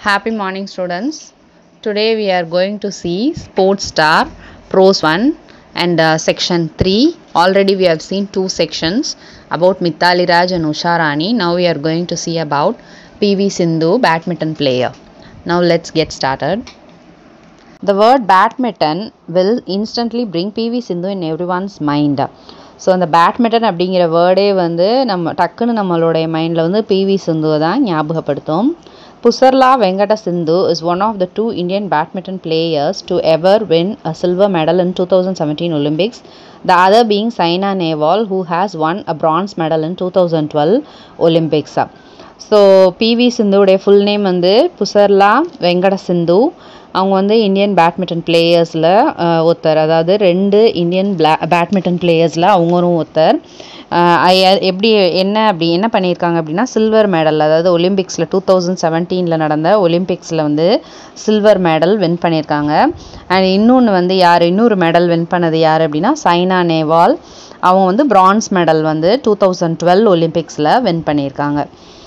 Happy morning, students. Today we are going to see Sports Star Prose 1 and uh, Section 3. Already we have seen two sections about Mithali Raj and Usha Rani. Now we are going to see about PV Sindhu, badminton player. Now let's get started. The word badminton will instantly bring PV Sindhu in everyone's mind. So அந்த badminton அப்படிங்கிற வேர்டே வந்து நம்ம டக்குன்னு நம்மளுடைய மைண்டில் வந்து PV சிந்துவை தான் ஞாபகப்படுத்தும் Pusarla Venkata Sindhu is one of the two Indian badminton players to ever win a silver medal in two thousand seventeen Olympics the other being Saina Nehwal who has won a bronze medal in two thousand twelve Olympics so PV சிந்துவுடைய full name வந்து புசர்லா வெங்கட சிந்து அவங்க வந்து Indian badminton பிளேயர்ஸில் ஒருத்தர் அதாவது ரெண்டு Indian பிளா badminton பிளேயர்ஸில் அவங்களும் ஒருத்தர் எப்படி என்ன அப்படி என்ன பண்ணியிருக்காங்க அப்படின்னா சில்வர் மெடல் அதாவது ஒலிம்பிக்ஸில் டூ தௌசண்ட் செவன்டீனில் நடந்த ஒலிம்பிக்ஸில் வந்து சில்வர் மெடல் வின் பண்ணியிருக்காங்க அண்ட் இன்னொன்று வந்து யார் இன்னொரு மெடல் வின் பண்ணது யார் அப்படின்னா சைனா நேவால் அவங்க வந்து பிரான்ஸ் மெடல் வந்து டூ தௌசண்ட் டுவெல் ஒலிம்பிக்ஸில் வின் பண்ணியிருக்காங்க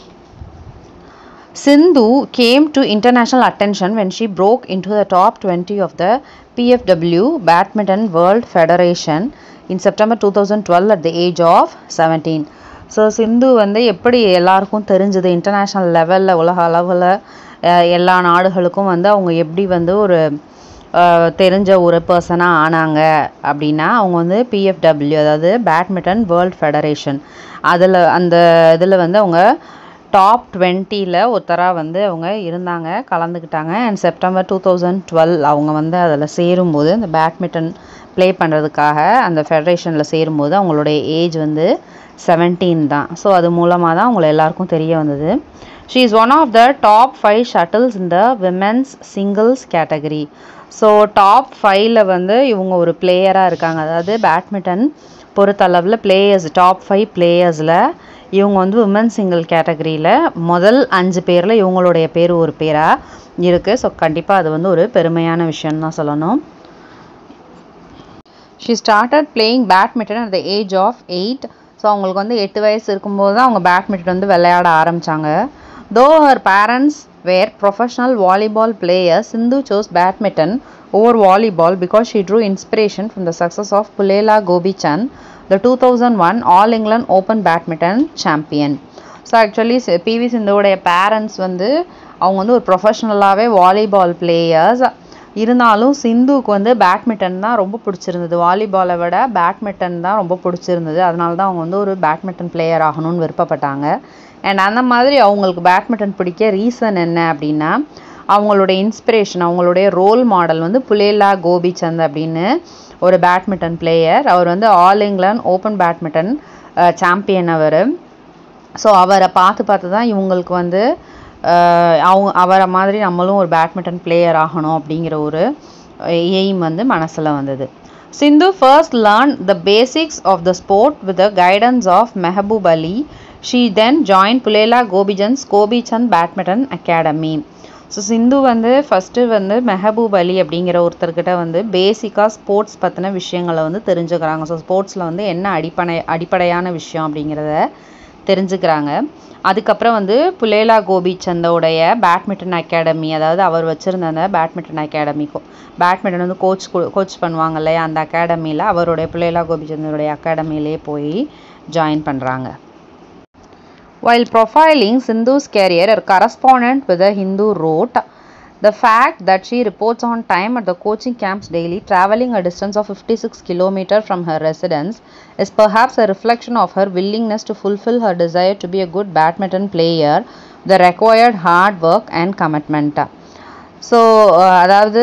Sindhu came to international attention when she broke into the top 20 of the PFW Badminton World Federation in September 2012 at the age of 17. So Sindhu வந்து எப்படி எல்லாருக்கும் தெரிஞ்சது international லெவலில் உலக அளவில் எல்லா நாடுகளுக்கும் வந்து அவங்க எப்படி வந்து ஒரு தெரிஞ்ச ஒரு பர்சனாக ஆனாங்க அப்படின்னா அவங்க வந்து பிஎஃப்டபிள்யூ அதாவது பேட்மிண்டன் வேர்ல்ட் ஃபெடரேஷன் அதில் அந்த இதில் வந்து அவங்க டாப் டுவெண்ட்டியில் ஒருத்தராக வந்து அவங்க இருந்தாங்க கலந்துக்கிட்டாங்க and September two thousand twelve அவங்க வந்து அதில் சேரும்போது அந்த பேட்மிண்டன் ப்ளே பண்ணுறதுக்காக அந்த ஃபெடரேஷனில் சேரும்போது அவங்களுடைய ஏஜ் வந்து செவன்டீன் தான் ஸோ அது மூலமாக தான் அவங்கள எல்லாருக்கும் தெரிய வந்தது she is one of the top five shuttles இந்த women's singles category so top ஃபைவ்ல வந்து இவங்க ஒரு பிளேயராக இருக்காங்க அதாவது பேட்மிண்டன் பொறுத்தளவில் பிளேயர்ஸ் டாப் ஃபைவ் பிளேயர்ஸில் இவங்க வந்து உமன் சிங்கிள் கேட்டகரியில் முதல் அஞ்சு பேரில் இவங்களுடைய பேர் ஒரு பேராக இருக்குது ஸோ கண்டிப்பாக அது வந்து ஒரு பெருமையான விஷயம் தான் சொல்லணும் she started playing badminton at the age of eight so அவங்களுக்கு வந்து எட்டு வயசு இருக்கும்போது தான் அவங்க பேட்மிண்டன் வந்து விளையாட ஆரம்பித்தாங்க though her parents were professional volleyball player Sindhu chose badminton over volleyball because she drew inspiration from the success of Pullela Gopichand the two thousand one All England Open badminton champion so actually PV சிந்துவோடைய parents வந்து அவங்க வந்து ஒரு ப்ரொஃபஷ்னலாகவே volleyball players இருந்தாலும் சிந்துவுக்கு வந்து badminton தான் ரொம்ப பிடிச்சிருந்தது வாலிபாலை விட பேட்மிண்டன் தான் ரொம்ப பிடிச்சிருந்தது அதனால தான் அவங்க வந்து ஒரு பேட்மிண்டன் பிளேயர் ஆகணும்னு விருப்பப்பட்டாங்க அண்ட் அந்த மாதிரி அவங்களுக்கு பேட்மிண்டன் பிடிக்க ரீசன் என்ன அப்படின்னா அவங்களுடைய இன்ஸ்பிரேஷன் அவங்களுடைய ரோல் மாடல் வந்து புலேலா கோபிச்சந்த் அப்படின்னு ஒரு பேட்மிண்டன் பிளேயர் அவர் வந்து All England Open badminton champion அவர் ஸோ அவரை பார்த்து பார்த்து தான் இவங்களுக்கு வந்து அவங்க அவரை மாதிரி நம்மளும் ஒரு பேட்மிண்டன் பிளேயர் ஆகணும் அப்படிங்கிற ஒரு எய்ம் வந்து மனசில் வந்தது Sindhu first learn the basics of the sport with the guidance of Mehboob Ali she then join Pullela கோபிஜன்ஸ் Gopichand badminton academy so Sindhu வந்து ஃபஸ்ட்டு வந்து மெஹபூப் அலி அப்படிங்கிற ஒருத்தர்கிட்ட வந்து பேசிக்காக ஸ்போர்ட்ஸ் பற்றின விஷயங்களை வந்து தெரிஞ்சுக்கிறாங்க ஸோ ஸ்போர்ட்ஸில் வந்து என்ன அடிப்படை அடிப்படையான விஷயம் அப்படிங்கிறத தெரிஞ்சுக்கிறாங்க அதுக்கப்புறம் வந்து புலேலா கோபிச்சந்தோடைய பேட்மிண்டன் அகாடமி அதாவது அவர் வச்சுருந்த அந்த பேட்மிண்டன் அகாடமிக்கும் பேட்மிண்டன் வந்து கோச் கோச் பண்ணுவாங்க இல்லையா அந்த அகாடமியில் அவருடைய புலேலா கோபிச்சந்தோடைய அகாடமியிலே போய் ஜாயின் பண்ணுறாங்க While profiling Sindhu's career, her correspondent with the Hindu wrote, The fact that she reports on time at the coaching camps daily, traveling a distance of 56 km from her residence, is perhaps a reflection of her willingness to fulfill her desire to be a good badminton player, the required hard work and commitment. So அதாவது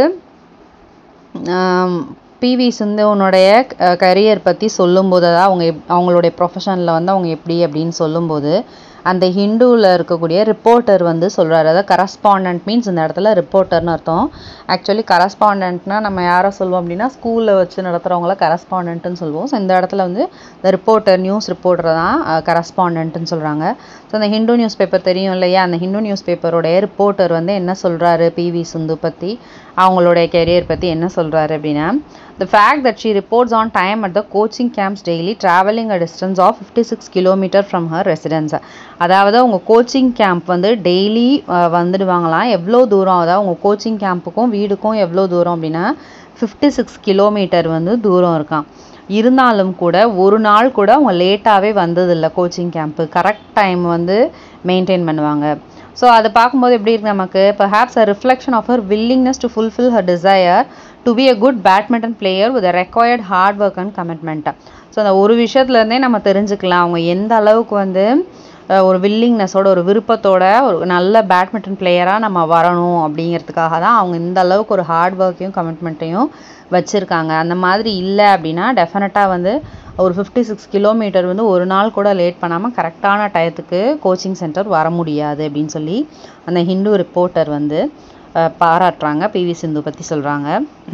PV சிந்துவனுடைய career பற்றி சொல்லும்போது அதாவது அவங்க அவங்களுடைய ப்ரொஃபஷனில் வந்து அவங்க எப்படி அப்படின்னு சொல்லும்போது அந்த ஹிந்துவில் இருக்கக்கூடிய ரிப்போர்ட்டர் வந்து சொல்கிறாரு அதாவது கரஸ்பாண்டன்ட் மீன்ஸ் இந்த இடத்துல ரிப்போர்ட்டர்னு அர்த்தம் ஆக்சுவலி கரஸ்பாண்டன்ட்னா நம்ம யாரை சொல்லுவோம் அப்படின்னா ஸ்கூலில் வச்சு நடத்துகிறவங்கள கரஸ்பாண்டன்ட்னு சொல்லுவோம் ஸோ இந்த இடத்துல வந்து இந்த ரிப்போர்ட்டர் நியூஸ் ரிப்போர்ட்டர் தான் கரஸ்பாண்டன்ட்னு சொல்கிறாங்க ஸோ அந்த ஹிந்து நியூஸ் பேப்பர் தெரியும் இல்லையா அந்த ஹிந்து நியூஸ் பேப்பருடைய ரிப்போர்ட்டர் வந்து என்ன சொல்கிறாரு பிவி சிந்து பற்றி அவங்களுடைய கெரியர் பற்றி என்ன சொல்கிறாரு அப்படின்னா The fact that she reports on time at the coaching camps daily, traveling a distance of 56 km from her residence. அதாவது அவங்க கோச்சிங் கேம்ப் வந்து டெய்லி வந்துடுவாங்களாம் எவ்வளோ தூரம் அதாவது உங்கள் கோச்சிங் கேம்புக்கும் வீடுக்கும் எவ்வளோ தூரம் அப்படின்னா ஃபிஃப்டி சிக்ஸ் கிலோமீட்டர் வந்து தூரம் இருக்கான் இருந்தாலும் கூட ஒரு நாள் கூட அவங்க லேட்டாகவே வந்ததில்லை கோச்சிங் கேம்ப்பு கரெக்ட் டைம் வந்து மெயின்டைன் பண்ணுவாங்க ஸோ அதை பார்க்கும்போது எப்படி இருக்கு நமக்கு perhaps a reflection of her willingness to fulfill her desire to be a good badminton player with a required hard work and commitment so அந்த ஒரு விஷயத்துலேருந்தே நம்ம தெரிஞ்சுக்கலாம் அவங்க எந்த அளவுக்கு வந்து அஹ், ஒரு வில்லிங்னஸோட ஒரு விருப்பத்தோட ஒரு நல்ல பேட்மிண்டன் பிளேயராக நம்ம வரணும் அப்படிங்கிறதுக்காக தான் அவங்க இந்த அளவுக்கு ஒரு ஹார்ட் ஒர்க்கையும் கமிட்மெண்ட்டையும் வச்சுருக்காங்க அந்த மாதிரி இல்லை அப்படின்னா டெஃபினட்டாக வந்து ஒரு ஃபிஃப்டி சிக்ஸ் கிலோமீட்டர் வந்து ஒரு நாள் கூட லேட் பண்ணாமல் கரெக்டான டயத்துக்கு கோச்சிங் சென்டர் வர முடியாது அப்படின்னு சொல்லி அந்த ஹிந்து ரிப்போர்ட்டர் வந்து அஹ், பாராட்டுறாங்க பிவி சிந்து பற்றி சொல்கிறாங்க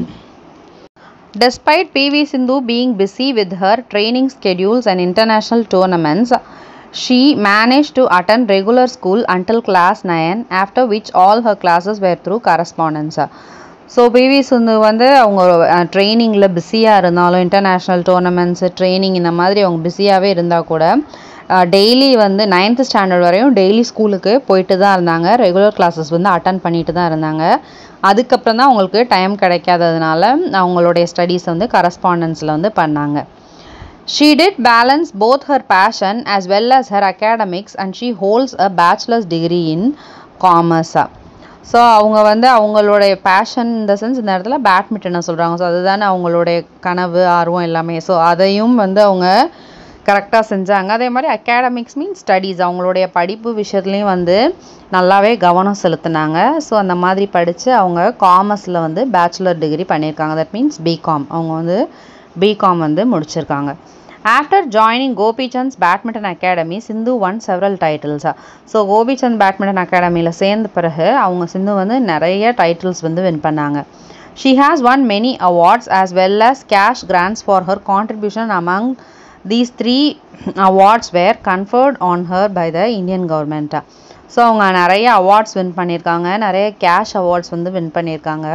Despite PV Sindhu being busy with her training schedules and international tournaments, she managed to attend regular school until class 9, after which all her classes were through correspondence. So PV Sindhu வந்து அவங்க ட்ரைனிங்கில் பிஸியாக இருந்தாலும் international tournaments training இந்த மாதிரி அவங்க பிஸியாகவே இருந்தால் கூட daily வந்து நைன்த் ஸ்டாண்டர்ட் வரையும் டெய்லி ஸ்கூலுக்கு போயிட்டு தான் இருந்தாங்க ரெகுலர் கிளாஸஸ் வந்து அட்டன் பண்ணிட்டு தான் இருந்தாங்க அதுக்கப்புறம் தான் அவங்களுக்கு டைம் கிடைக்காததுனால அவங்களுடைய ஸ்டடீஸ் வந்து கரஸ்பாண்டன்ஸில் வந்து பண்ணாங்க She did balance both her passion as well as her academics and she holds a bachelor's degree in commerce. So அவங்க வந்து அவங்களுடைய பேஷன் இந்த சென்ஸ் இந்த இடத்துல பேட்மிண்டனை சொல்கிறாங்க ஸோ அதுதானே அவங்களுடைய கனவு ஆர்வம் எல்லாமே ஸோ அதையும் வந்து அவங்க கரெக்டாக செஞ்சாங்க அதே மாதிரி அகாடமிக்ஸ் மீன் ஸ்டடீஸ் அவங்களுடைய படிப்பு விஷயத்துலையும் வந்து நல்லாவே கவனம் செலுத்துனாங்க ஸோ அந்த மாதிரி படித்து அவங்க காமர்ஸில் வந்து பேச்சுலர் டிகிரி பண்ணியிருக்காங்க தட் மீன்ஸ் பிகாம் அவங்க வந்து பிகாம் வந்து முடிச்சிருக்காங்க after joining Gopichand's badminton academy Sindhu won several டைட்டில்ஸா ஸோ கோபிச்சந்த் பேட்மிண்டன் அகாடமியில் சேர்ந்த பிறகு அவங்க சிந்து வந்து நிறைய டைட்டில்ஸ் வந்து வின் பண்ணாங்க she has won many awards as well as cash grants for her contribution among these three awards were conferred on her by the Indian government so அவங்க நிறைய அவார்ட்ஸ் வின் பண்ணியிருக்காங்க நிறைய கேஷ் அவார்ட்ஸ் வந்து win பண்ணியிருக்காங்க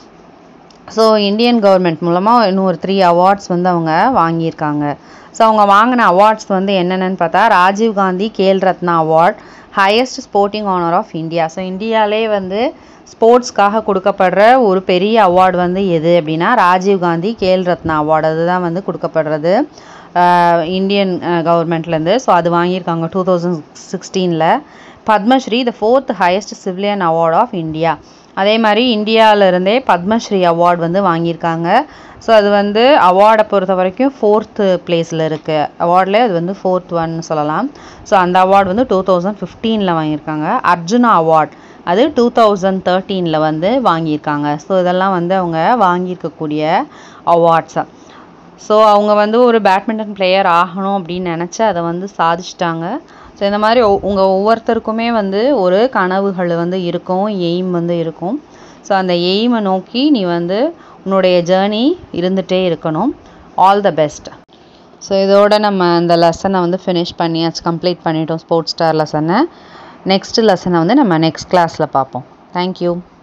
so Indian government மூலமாக இன்னும் ஒரு three awards வந்து அவங்க வாங்கியிருக்காங்க ஸோ அவங்க வாங்கின அவார்ட்ஸ் வந்து என்னென்னு பார்த்தா Rajiv Gandhi Khel Ratna award highest sporting honour of India so இந்தியாவிலே வந்து ஸ்போர்ட்ஸ்க்காக கொடுக்கப்படுற ஒரு பெரிய அவார்டு வந்து எது அப்படின்னா ராஜீவ் காந்தி கேல் ரத்னா அவார்டு அதுதான் வந்து கொடுக்கப்படுறது ஆஹ் இந்தியன் கவர்மெண்ட்லேருந்து ஸோ அது வாங்கியிருக்காங்க டூ தௌசண்ட் சிக்ஸ்டீனில் Padma Shri the fourth highest civilian award of India அதே மாதிரி இந்தியால இருந்தே பத்மஸ்ரீ அவார்டு வந்து வாங்கியிருக்காங்க ஸோ அது வந்து அவார்டை பொறுத்த வரைக்கும் ஃபோர்த்து பிளேஸில் இருக்குது அவார்டில் அது வந்து ஃபோர்த் ஒன் சொல்லலாம் ஸோ அந்த அவார்டு வந்து டூ தௌசண்ட் ஃபிஃப்டீனில் வாங்கியிருக்காங்க அர்ஜுனா அவார்ட் அது டூ தௌசண்ட் தேர்ட்டீனில் வந்து வாங்கியிருக்காங்க ஸோ இதெல்லாம் வந்து அவங்க வாங்கியிருக்கக்கூடிய அவார்ட்ஸை ஸோ அவங்க வந்து ஒரு பேட்மிண்டன் பிளேயர் ஆகணும் அப்படின்னு நினச்சி அதை வந்து சாதிச்சிட்டாங்க ஸோ இந்த மாதிரி ஒ- உங்க ஒவ்வொருத்தருக்குமே வந்து ஒரு கனவுகள் வந்து இருக்கும் எய்ம் வந்து இருக்கும் ஸோ அந்த எய்மை நோக்கி நீ வந்து உன்னுடைய ஜேர்னி இருந்துகிட்டே இருக்கணும் ஆல் த பெஸ்ட் ஸோ இதோட நம்ம இந்த லெசனை வந்து ஃபினிஷ் பண்ணியாச்சு கம்ப்ளீட் பண்ணிட்டோம் ஸ்போர்ட்ஸ் ஸ்டார் லெசனை நெக்ஸ்ட் லெசனை வந்து நம்ம நெக்ஸ்ட் கிளாஸில் பார்ப்போம் தேங்க்யூ